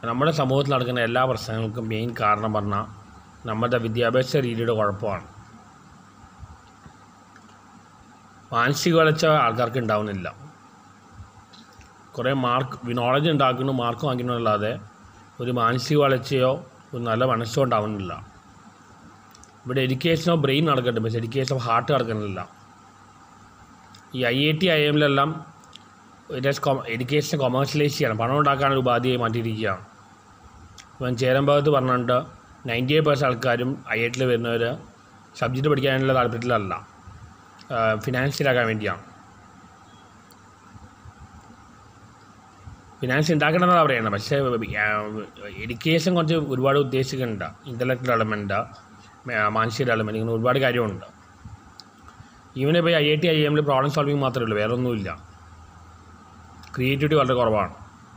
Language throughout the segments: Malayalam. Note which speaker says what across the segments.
Speaker 1: നമ്മുടെ സമൂഹത്തിൽ നടക്കുന്ന എല്ലാ പ്രശ്നങ്ങൾക്കും മെയിൻ കാരണം പറഞ്ഞാൽ നമ്മുടെ വിദ്യാഭ്യാസ രീതിയുടെ കുഴപ്പമാണ് മാനസിക വളർച്ച ആൾക്കാർക്ക് ഉണ്ടാവുന്നില്ല കുറേ മാർക്ക് നോളജ് ഉണ്ടാക്കുന്നു മാർക്ക് വാങ്ങിക്കണമെന്നല്ലാതെ ഒരു മാനസിക വളർച്ചയോ ഒരു നല്ല മനസ്സോ ഉണ്ടാവുന്നില്ല ഇവിടെ എഡ്യൂക്കേഷൻ ഓഫ് ബ്രെയിൻ നടക്കുന്നുണ്ട് പക്ഷേ എഡ്യൂക്കേഷൻ ഓഫ് ഹാർട്ട് നടക്കുന്നില്ല ഈ ഐ ഐ ടി ഐ എമ്മിലെല്ലാം എഡ്യൂക്കേഷൻ കൊമേഴ്സ്യലൈസ് ചെയ്യണം പണം ഉണ്ടാക്കാനൊരു ഉപാധിയായി മാറ്റിയിരിക്കുകയാണ് ഇപ്പം ചേരം ഭാഗത്ത് പറഞ്ഞിട്ട് നയൻറ്റി എയ്റ്റ് പെർസെൻറ്റ് ആൾക്കാരും ഐ ഐ ടിയിൽ വരുന്നവർ സബ്ജക്റ്റ് പഠിക്കാനുള്ള താല്പര്യത്തിലല്ല ഫിനാൻഷ്യലാക്കാൻ വേണ്ടിയാണ് ഫിനാൻസ് ഉണ്ടാക്കണമെന്നാണ് പറയുന്നത് പക്ഷേ എഡ്യൂക്കേഷൻ കുറച്ച് ഒരുപാട് ഉദ്ദേശിക്കുന്നുണ്ട് ഇൻ്റലക്ട് ഡെവലപ്മെൻറ്റ് മാനസിക ഡെവലപ്മെൻറ്റ് ഇങ്ങനെ ഒരുപാട് കാര്യമുണ്ട് ഈവൻ ഇപ്പോൾ ഐ ഐ ടി ഐ എമ്മിൽ പ്രോബ്ലം സോൾവിങ് മാത്രമേ ഉള്ളൂ വേറെ ഒന്നുമില്ല ക്രിയേറ്റിവിറ്റി വളരെ കുറവാണ്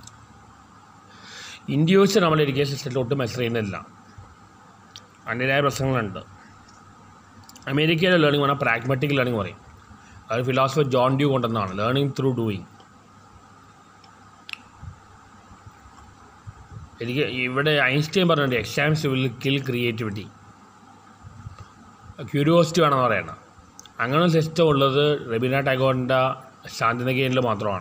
Speaker 1: ഇന്ത്യ വെച്ച് നമ്മുടെ എഡ്യൂക്കേഷൻ സിസ്റ്റത്തിൽ ഒട്ടും മെച്ചർ ചെയ്യുന്നില്ല അതിൻ്റെതായ പ്രശ്നങ്ങളുണ്ട് അമേരിക്കയിലെ ലേണിംഗ് പറഞ്ഞാൽ പ്രാഗ്മാറ്റിക് ലേണിംഗ് പറയും അത് ഫിലോസഫർ ജോൺ ഡ്യൂ കൊണ്ടുവന്നതാണ് ലേണിംഗ് ത്രൂ ഡൂയിങ് എനിക്ക് ഇവിടെ ഐൻസ്റ്റൈൻ പറഞ്ഞിട്ടുണ്ട് exams will kill creativity curiosity വേണമെന്ന് പറയണം അങ്ങനെ ഒരു സിസ്റ്റം ഉള്ളത് റബീന ടാഗോറിൻ്റെ ശാന്തിനികേനിൽ മാത്രമാണ്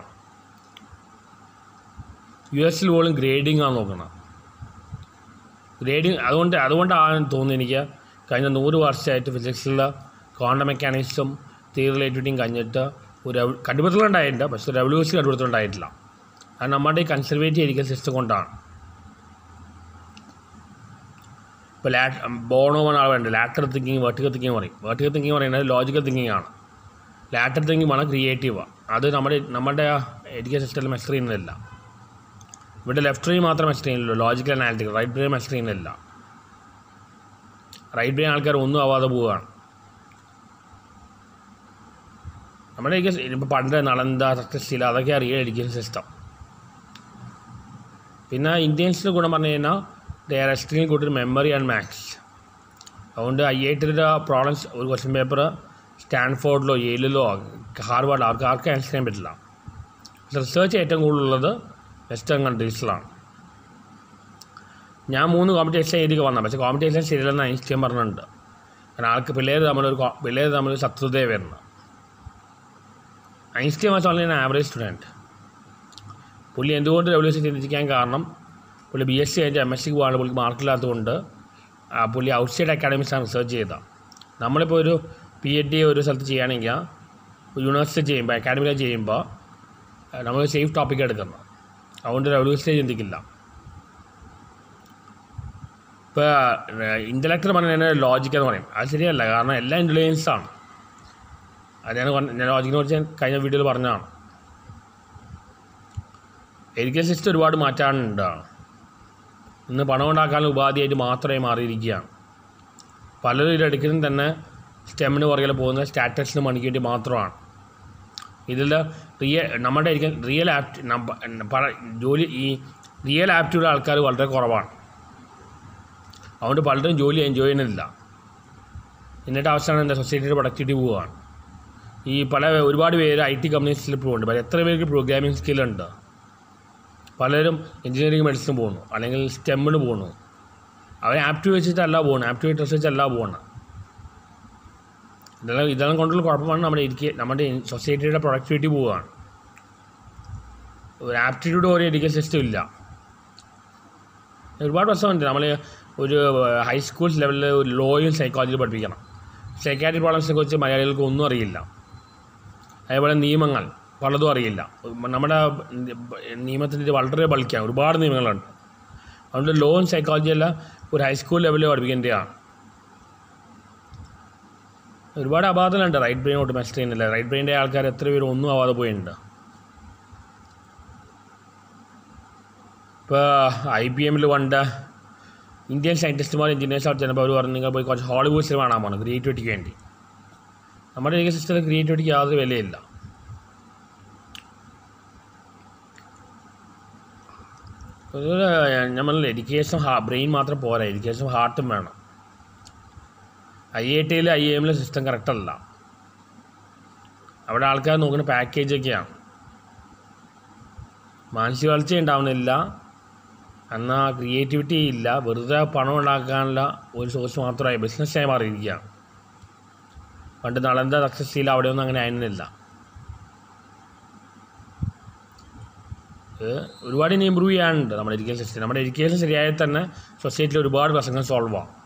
Speaker 1: യു എസിൽ പോലും ഗ്രേഡിംഗ് ആണ് നോക്കുന്നത് ഗ്രേഡിങ് അതുകൊണ്ട് അതുകൊണ്ടാണ് തോന്നുന്നു എനിക്ക് കഴിഞ്ഞ നൂറ് വർഷമായിട്ട് ഫിസിക്സിൽ ക്വാണ്ടം മെക്കാനിക്സും തിയറി റിലേറ്റിവിറ്റിയും കഴിഞ്ഞിട്ട് ഒരു കണ്ടുപിടുത്തം ഉണ്ടായിട്ടുണ്ട് പക്ഷേ റെവല്യൂഷൻ കണ്ടുപിടുത്തം ഉണ്ടായിട്ടില്ല അത് നമ്മുടെ ഈ കൺസർവേറ്റീവ് എഡ്യൂക്കേഷൻ സിസ്റ്റം കൊണ്ടാണ് ഇപ്പോൾ ലാ ബോണോ എന്ന ആളുണ്ട് ലാറ്റർ തിങ്കിങ് വെർട്ടിക്കൽ തിങ്കിങ് പറയും വെർട്ടിക്കൽ തിങ്കിങ് പറയുന്നത് ലോജിക്കൽ തിങ്കിങ് ആണ് ലാറ്റർ തിങ്കിങ് ആണ് ക്രിയേറ്റീവ് അത് നമ്മുടെ നമ്മുടെ എഡ്യൂക്കേഷൻ സിസ്റ്റത്തിൽ മെസ്റ്റർ ചെയ്യുന്നില്ല ഇവിടെ ലെഫ്റ്റ് ബ്രെയിൻ മാത്രം മെസ്റ്റർ ചെയ്യുന്നുള്ളൂ logical analytical right brain master ചെയ്യുന്നില്ല റൈറ്റ് ബ്രെയിൻ ആൾക്കാർ ഒന്നും ആവാതെ പോവുകയാണ് നമ്മുടെ എഡ്യൂക്കേഷൻ ഇപ്പോൾ പണ്ട് നളന്ത തക്ഷശില അതൊക്കെ അറിയാം എഡ്യൂക്കേഷൻ സിസ്റ്റം പിന്നെ ഇന്ത്യൻസിൻ്റെ ഗുണം പറഞ്ഞു കഴിഞ്ഞാൽ ദർ എക്സ്ട്രീം കൂടുതൽ മെമ്മറി ആൻഡ് മാത്സ് അതുകൊണ്ട് ഐ ഐ ടിയുടെ പ്രോബ്ലംസ് ഒരു ക്വസ്റ്റ്യൻ പേപ്പർ സ്റ്റാൻഫോർഡിലോ യേലിലോ ഹാർവാർഡിലോ അവർക്ക് ആർക്കും ആൻസർ ചെയ്യാൻ പറ്റില്ല റിസർച്ച് ഏറ്റവും കൂടുതലുള്ളത് വെസ്റ്റേൺ കൺട്രീസിലാണ് ഞാൻ മൂന്ന് കോമ്പറ്റീഷൻ എഴുതി വന്നത് പക്ഷേ കോമ്പറ്റീഷൻ ശരിയല്ലെന്ന് ഐൻസ്റ്റീൻ പറഞ്ഞിട്ടുണ്ട് കാരണം ആൾക്ക് പിള്ളേർ തമ്മിലൊരു പിള്ളേർ തമ്മിൽ ശത്രുതയെ വരുന്നത് Einstein was only average student പുള്ളി എന്തുകൊണ്ട് റെവല്യൂഷൻ ചിന്തിക്കാൻ കാരണം പുള്ളി ബി എസ് സി കഴിഞ്ഞ് എം എസ് സിക്ക് പോകാണ്ട് പുള്ളിക്ക് മാർക്കില്ലാത്തതുകൊണ്ട് ആ പുള്ളി ഔട്ട്സൈഡ് അക്കാഡമിക്സാണ് റിസർച്ച് ചെയ്തത് നമ്മളിപ്പോൾ ഒരു പി എച്ച് ഡി ഒരു സ്ഥലത്ത് ചെയ്യുകയാണെങ്കിൽ യൂണിവേഴ്സിറ്റി ചെയ്യുമ്പോൾ അക്കാഡമിയിൽ ചെയ്യുമ്പോൾ നമ്മൾ സേഫ് ടോപ്പിക് എടുക്കുന്നത് അതുകൊണ്ട് റെവല്യൂഷനെ ചിന്തിക്കില്ല ഇപ്പോൾ ഇൻ്റലക്ട് പറഞ്ഞാൽ ലോജിക് എന്ന് പറയും അത് ശരിയല്ല കാരണം എല്ലാം ഇൻ്റലിജൻസ് ആണ് അത് ഞാൻ കൊ- ഞാൻ ലോജിക്കിനെ കുറിച്ച് ഞാൻ കഴിഞ്ഞ വീഡിയോയിൽ പറഞ്ഞതാണ് എഡ്യൂക്കേഷൻ സിസ്റ്റം ഒരുപാട് മാറ്റാനുണ്ട് ഇന്ന് പണം ഉണ്ടാക്കാനുള്ള ഉപാധിയായിട്ട് മാത്രമേ മാറിയിരിക്കുകയാണ് പലരും ഇത് എടുക്കുന്നതും തന്നെ സ്റ്റെമ്മിന് പുറകിൽ പോകുന്നത് സ്റ്റാറ്റസിന് മണിക്ക് വേണ്ടി മാത്രമാണ് ഇതിൽ റിയ നമ്മുടെ റിയൽ ആപ്റ്റ് ജോലി ഈ റിയൽ ആപ്റ്റിലുള്ള ആൾക്കാർ വളരെ കുറവാണ് അതുകൊണ്ട് പലരും ജോലി എൻജോയ് ചെയ്യുന്നില്ല എന്നിട്ട് അവസാനം എന്താ സൊസൈറ്റിയുടെ പ്രൊഡക്ടിവിറ്റി പോവുകയാണ് ഈ പല ഒരുപാട് പേര് ഐ ടി കമ്പനീസിൽ പോകുന്നുണ്ട് പക്ഷേ എത്ര പേർക്ക് പ്രോഗ്രാമിംഗ് സ്കില്ലുണ്ട് പലരും എഞ്ചിനീയറിംഗ് മെഡിസിൻ പോകുന്നു അല്ലെങ്കിൽ സ്റ്റെമ്മിന് പോകുന്നു അവർ ആപ്റ്റ് വെച്ചിട്ടല്ല പോകുന്നത് ആപ്റ്റ് വെച്ച് വെച്ചല്ല പോകുന്നത് ഇതെല്ലാം ഇതെല്ലാം കൊണ്ടുള്ള കുഴപ്പമാണ് നമ്മുടെ എനിക്ക് നമ്മുടെ സൊസൈറ്റിയുടെ പ്രൊഡക്ടിവിറ്റി പോവുകയാണ് ഒരു ആപ്റ്റിറ്റ്യൂഡ് ഒരു എഡ്യൂക്കേഷൻ സിസ്റ്റം ഇല്ല ഒരുപാട് പ്രശ്നമുണ്ട് നമ്മൾ ഒരു ഹൈസ്കൂൾ ലെവലിൽ ഒരു ലോയും സൈക്കോളജിയിൽ പഠിപ്പിക്കണം സൈക്കാട്രിക് പ്രോബ്ലംസിനെ കുറിച്ച് മലയാളികൾക്ക് ഒന്നും അറിയില്ല അതേപോലെ നിയമങ്ങൾ പലതും അറിയില്ല നമ്മുടെ നിയമത്തിൻ്റെ വളരെ ബൾക്കാണ് ഒരുപാട് നിയമങ്ങളുണ്ട് അതുകൊണ്ട് ലോയും സൈക്കോളജിയെല്ലാം ഒരു ഹൈസ്കൂൾ ലെവലിൽ പഠിപ്പിക്കേണ്ടതാണ് ഒരുപാട് അപാധങ്ങളുണ്ട് റൈറ്റ് ബ്രെയിൻ ഒട്ട് മെസ്റ്റർ ചെയ്യുന്നില്ല റൈറ്റ് ബ്രെയിൻ്റെ ആൾക്കാർ എത്ര പേര് ഒന്നും ആവാതെ പോയിട്ടുണ്ട് ഇപ്പോൾ ഐ ബി എമ്മിൽ പണ്ട് ഇന്ത്യൻ സയൻറ്റിസ്റ്റുമാർ എഞ്ചിനീയേഴ്സ് അവിടെ ചെന്നപ്പോൾ അവർ പറഞ്ഞു നിങ്ങൾ പോയി കുറച്ച് ഹോളിവുഡ് സിനിമ കാണാൻ പോകണം ക്രിയേറ്റിവിറ്റിക്ക് വേണ്ടി നമ്മുടെ എഡ്യൂക്കേഷൻ സിസ്റ്റത്തിൽ ക്രിയേറ്റിവിറ്റിക്ക് യാതൊരു വിലയില്ല ഒരു നമ്മൾ എഡ്യൂക്കേഷൻ ഹാ ബ്രെയിൻ മാത്രം പോരാ എഡ്യൂക്കേഷൻ ഹാർട്ടും വേണം ഐ ഐ ടിയിൽ ഐ എമ്മിലെ സിസ്റ്റം കറക്റ്റല്ല അവിടെ ആൾക്കാർ നോക്കുന്ന പാക്കേജൊക്കെയാണ് മാനസിക വളർച്ച ഉണ്ടാവുന്നില്ല എന്നാൽ ക്രിയേറ്റിവിറ്റി ഇല്ല വെറുതെ പണം ഉണ്ടാക്കാനുള്ള ഒരു സോഴ്സ് മാത്രമായി ബിസിനസ്സായി മാറിയിരിക്കുകയാണ് പണ്ട് നളന്ത സക്സസ് ചെയ്യില്ല അവിടെയൊന്നും അങ്ങനെ ആയിരുന്നില്ല ഇത് ഒരുപാട് ഇനി ഇമ്പ്രൂവ് ചെയ്യാനുണ്ട് നമ്മുടെ എഡ്യൂക്കേഷൻ സിസ്റ്റം നമ്മുടെ എഡ്യൂക്കേഷൻ ശരിയായാൽ തന്നെ സൊസൈറ്റിയിൽ ഒരുപാട് പ്രശ്നങ്ങൾ സോൾവ് ആവും